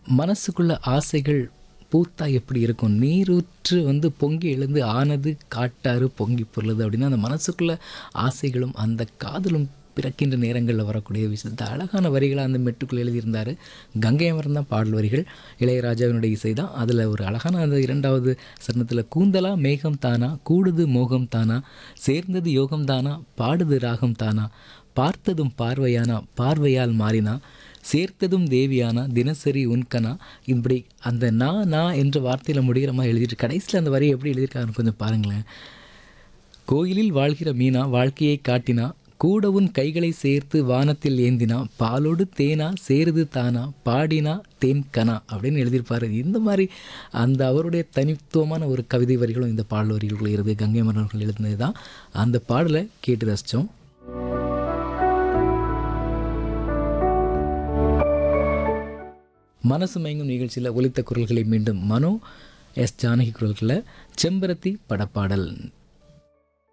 மனசுக்குள்ள ஆசைகள் பூத்தா எப்படி இருக்கும் நீரூற்று வந்து பொங்கி எழுந்து ஆனது காட்டாறு பொங்கி பொருளுது அப்படின்னா அந்த மனசுக்குள்ள ஆசைகளும் அந்த காதலும் பிறக்கின்ற நேரங்களில் வரக்கூடிய விஷயத்த அழகான வரிகளை அந்த மெட்டுக்குள் எழுதியிருந்தார் கங்கை அமரன் தான் பாடல் வரிகள் இளையராஜாவினுடைய இசை தான் அதில் ஒரு அழகான அந்த இரண்டாவது சரணத்தில் கூந்தலா மேகம் தானா கூடுது மோகம் தானா சேர்ந்தது யோகம் தானா பாடுது ராகம் தானா பார்த்ததும் பார்வையானா பார்வையால் மாறினா சேர்த்ததும் தேவியானா தினசரி உன்கனா இப்படி அந்த நான் நான் என்ற வார்த்தையில் முடிகிற மாதிரி எழுதிட்டு கடைசியில் அந்த வரியை எப்படி எழுதியிருக்காருன்னு கொஞ்சம் பாருங்களேன் கோயிலில் வாழ்கிற மீனா வாழ்க்கையை காட்டினா கூட உன் கைகளை சேர்த்து வானத்தில் ஏந்தினா பாலோடு தேனா சேருது தானா பாடினா தேன் கனா அப்படின்னு எழுதியிருப்பாரு இந்த மாதிரி அந்த அவருடைய தனித்துவமான ஒரு கவிதை வரிகளும் இந்த பாடல் வரிகளுக்குள்ள இருந்து கங்கை மன்னர்கள் எழுதினது தான் அந்த பாடலை கேட்டு ரசித்தோம் மனசு மயங்கும் நிகழ்ச்சியில் ஒலித்த குரல்களை மீண்டும் மனோ எஸ் ஜானகி குரல்களில் செம்பருத்தி படப்பாடல்